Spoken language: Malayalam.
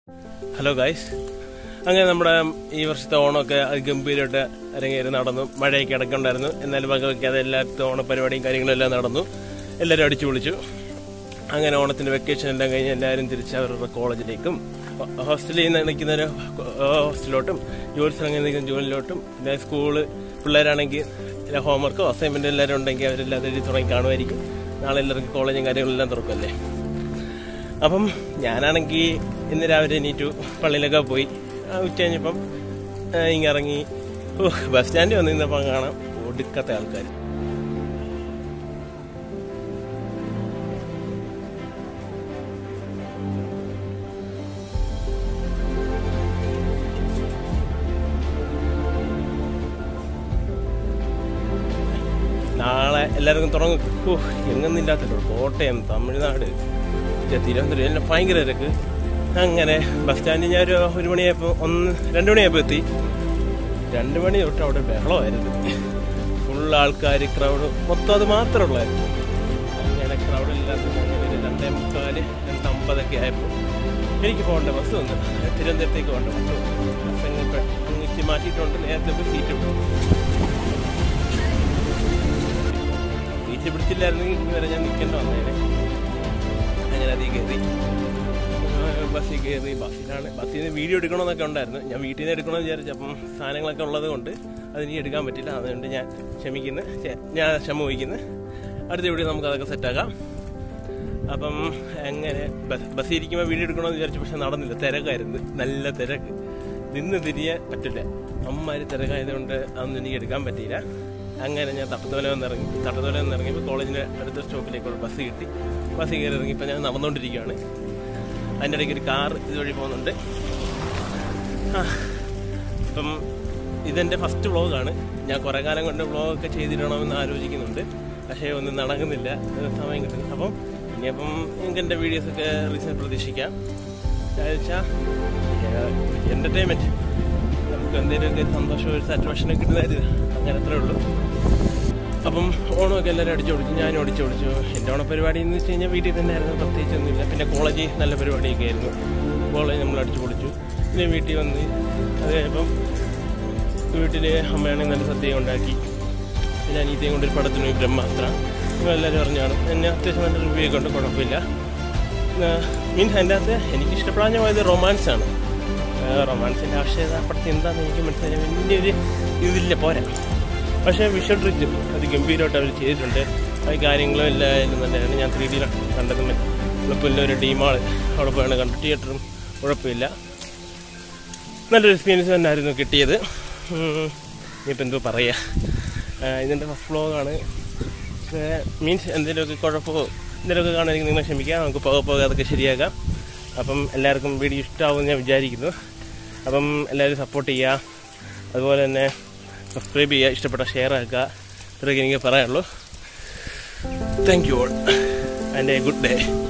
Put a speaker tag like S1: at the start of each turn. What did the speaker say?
S1: ഹലോ ഗായ്സ് അങ്ങനെ നമ്മുടെ ഈ വർഷത്തെ ഓണമൊക്കെ ഗംഭീരമായിട്ട് അരങ്ങേറി നടന്നു മഴയൊക്കെ ഇടയ്ക്കുണ്ടായിരുന്നു എന്നാലും വകവയ്ക്കാതെ എല്ലായിടത്തും ഓണപരിപാടിയും കാര്യങ്ങളും എല്ലാം നടന്നു എല്ലാവരും അടിച്ചു പൊളിച്ചു അങ്ങനെ ഓണത്തിന്റെ വെക്കേഷൻ എല്ലാം കഴിഞ്ഞ് എല്ലാവരും തിരിച്ച് അവരുടെ കോളേജിലേക്കും ഹോ- ഹോസ്റ്റലിൽ നിന്ന് നിൽക്കുന്നവർ ഹോസ്റ്റലിലോട്ടും ജോലി സ്ഥലങ്ങളിൽ നിൽക്കുന്ന ജോലിയിലോട്ടും പിന്നെ സ്കൂള് പിള്ളേരാണെങ്കിൽ എല്ലാ ഹോംവർക്കോ അസൈൻമെന്റ് എല്ലാവരും ഉണ്ടെങ്കിൽ അവരെല്ലാം എഴുതി തുടങ്ങി കാണുമായിരിക്കും നാളെ എല്ലാവർക്കും കോളേജും കാര്യങ്ങളെല്ലാം തുറക്കുമല്ലേ അപ്പം ഞാനാണെങ്കിൽ ഇന്ന് രാവിലെ എണീറ്റു പള്ളിയിലൊക്കെ പോയി ആ, ഉച്ച കഴിഞ്ഞപ്പം ആ, ഇങ്ങിറങ്ങി ഓ ബസ് സ്റ്റാൻഡിൽ വന്ന് നിന്നപ്പം കാണാം ഒടുക്കത്തെ ആൾക്കാർ നാളെ എല്ലാവർക്കും തുടങ്ങും ഓ എങ്ങുന്നില്ലാത്തല്ലോ കോട്ടയം തമിഴ്നാട് മറ്റേ തിരുവനന്തപുരം എല്ലാം ഭയങ്കര തിരക്ക് അങ്ങനെ ബസ് സ്റ്റാൻഡിൽ ഞാൻ ഒരു ഒരു മണിയായപ്പോൾ ഒന്ന് രണ്ട് മണിയായപ്പോൾ എത്തി രണ്ട് മണി തൊട്ട് അവിടെ ബഹളമായിരുന്നു ഫുൾ ആൾക്കാർ ക്രൗഡ് മൊത്തം അത് മാത്രമേ ഉള്ളായിരുന്നു അങ്ങനെ ക്രൗഡ് ഇല്ലാത്ത അങ്ങനെ ഒരു രണ്ടേ മുക്കാല് രണ്ടമ്പതൊക്കെ ആയപ്പോൾ എനിക്ക് പോകേണ്ട ബസ് വന്നു തിരുവനന്തപുരത്തേക്ക് പോകേണ്ട ബസ് വന്നു ബസ് അങ്ങ് അങ്ങ് മാറ്റിയിട്ടുണ്ട് നേരത്തെ പോയി സീറ്റ് വിട്ടു സീറ്റ് പിടിച്ചില്ലായിരുന്നെങ്കിൽ ഇതുവരെ ഞാൻ നിൽക്കേണ്ട വന്നേനെ അങ്ങനെ അതിൽ കയറി ആ, ബസ്സിൽ കയറി ബസ്സിലാണ് ബസ്സിൽ നിന്ന് വീഡിയോ എടുക്കണമെന്നൊക്കെ ഉണ്ടായിരുന്നു ഞാൻ വീട്ടിൽ നിന്ന് എടുക്കണമെന്ന് വിചാരിച്ചു അപ്പം സാധനങ്ങളൊക്കെ ഉള്ളത് കൊണ്ട് അതിനി എടുക്കാൻ പറ്റില്ല അതുകൊണ്ട് ഞാൻ ക്ഷമിക്കുന്നു ചെ- ഞാൻ ക്ഷമ വഹിക്കുന്നു അടുത്ത വീഡിയോ നമുക്ക് അതൊക്കെ സെറ്റാക്കാം അപ്പം അങ്ങനെ ബസ് ബസ്സിൽ ഇരിക്കുമ്പോൾ വീഡിയോ എടുക്കണമെന്ന് വിചാരിച്ചു പക്ഷെ നടന്നില്ല തിരക്കായിരുന്നു നല്ല തിരക്ക് നിന്ന് തിരിയാൻ പറ്റില്ല അമ്മമാര് തിരക്കായതുകൊണ്ട് അതൊന്നും എനിക്ക് എടുക്കാൻ പറ്റിയില്ല അങ്ങനെ ഞാൻ തട്ടത്തോല ഇറങ്ങി തട്ടത്തോല ഇറങ്ങിയപ്പോൾ കോളേജിൻ്റെ അടുത്ത സ്റ്റോപ്പിലേക്കുള്ള ബസ് കിട്ടി ബസ് കയറി ഇറങ്ങിയപ്പോൾ ഞാൻ നടന്നുകൊണ്ടിരിക്കുകയാണ് അതിൻ്റെ ഇടയ്ക്ക് ഒരു കാർ ഇതുവഴി പോകുന്നുണ്ട് ആ, അപ്പം ഇതെൻ്റെ ഫസ്റ്റ് വ്ളോഗാണ് ഞാൻ കുറേ കാലം കൊണ്ട് വ്ളോഗൊക്കെ ചെയ്തിടണമെന്ന് ആലോചിക്കുന്നുണ്ട് പക്ഷേ ഒന്നും നടക്കുന്നില്ല ഏഹ് സമയം കിട്ടുന്നു അപ്പം ഇനിയപ്പം നിങ്ങൾക്ക് എൻ്റെ വീഡിയോസൊക്കെ റീസൺ പ്രതീക്ഷിക്കാം വെച്ചാൽ എൻ്റർടൈൻമെൻറ്റ് നമുക്ക് എന്തെങ്കിലുമൊക്കെ സന്തോഷം ഒരു സാറ്റിസ്ഫാക്ഷനൊക്കെ കിട്ടുന്നതായത് അങ്ങനെ അത്രേ ഉള്ളൂ അപ്പം ഓണമൊക്കെ എല്ലാവരും അടിച്ചു പൊളിച്ചു ഞാനും അടിച്ചു പൊളിച്ചു എൻ്റെ ഓണപരിപാടി എന്ന് വെച്ച് കഴിഞ്ഞാൽ വീട്ടിൽ തന്നെ ആയിരുന്നു പ്രത്യേകിച്ചൊന്നുമില്ല പിന്നെ കോളേജിൽ നല്ല പരിപാടിയൊക്കെ ആയിരുന്നു കോളേജ് നമ്മൾ അടിച്ചു പൊളിച്ചു പിന്നെ വീട്ടിൽ വന്ന് അത് കഴിഞ്ഞപ്പം വീട്ടിൽ അമ്മയാണെങ്കിൽ നല്ല സദ്യ ഉണ്ടാക്കി പിന്നെ അനീതയും കൊണ്ട് ഒരു പടത്തിന് പോയി ബ്രഹ്മാസ്ത്ര ഇവ എല്ലാവരും അറിഞ്ഞാണ് എന്നെ അത്യാവശ്യം നല്ല റിവ്യൂ ഒക്കെ ഉണ്ട് കുഴപ്പമില്ല മീൻസ് അതിൻ്റെ അകത്ത് എനിക്ക് ഇഷ്ടപ്പെടാൻ പോയത് റൊമാൻസാണ് റൊമാൻസിൻ്റെ ആവശ്യകതപ്പെടുത്തി എന്താണെന്ന് എനിക്ക് മനസ്സിലായി വലിയൊരു ഇതില്ല പോരാ പക്ഷേ വിഷ്വൽ റിച്ച് അത് ഗംഭീരമായിട്ട് അവർ ചെയ്തിട്ടുണ്ട് ആ കാര്യങ്ങളും എല്ലാം നല്ലതാണ് ഞാൻ ത്രീ ഡിയിലാണ് കണ്ടത് എളുപ്പമില്ല ഒരു ഡീമാൾ അവിടെ പോയാണ് കണ്ടു തിയേറ്ററും കുഴപ്പമില്ല നല്ലൊരു എക്സ്പീരിയൻസ് തന്നെയായിരുന്നു കിട്ടിയത് ഇനിയിപ്പോൾ എന്തോ പറയുക ഇതിൻ്റെ ഫസ്റ്റ് വ്ളോഗാണ് മീൻസ് എന്തെങ്കിലുമൊക്കെ കുഴപ്പമോ എന്തെങ്കിലുമൊക്കെ കാണുമെങ്കിൽ നിങ്ങൾ ക്ഷമിക്കാം നമുക്ക് പോകെ പോകെ അതൊക്കെ ശരിയാക്കാം അപ്പം എല്ലാവർക്കും വീഡിയോ ഇഷ്ടമാവുമെന്ന് ഞാൻ വിചാരിക്കുന്നു അപ്പം എല്ലാവരും സപ്പോർട്ട് ചെയ്യുക അതുപോലെ തന്നെ സബ്സ്ക്രൈബ് ചെയ്യുക ഇഷ്ടപ്പെട്ട ഷെയർ ആക്കുക ഇത്രയൊക്കെ എനിക്ക് പറയാനുള്ളൂ thank you all and a good day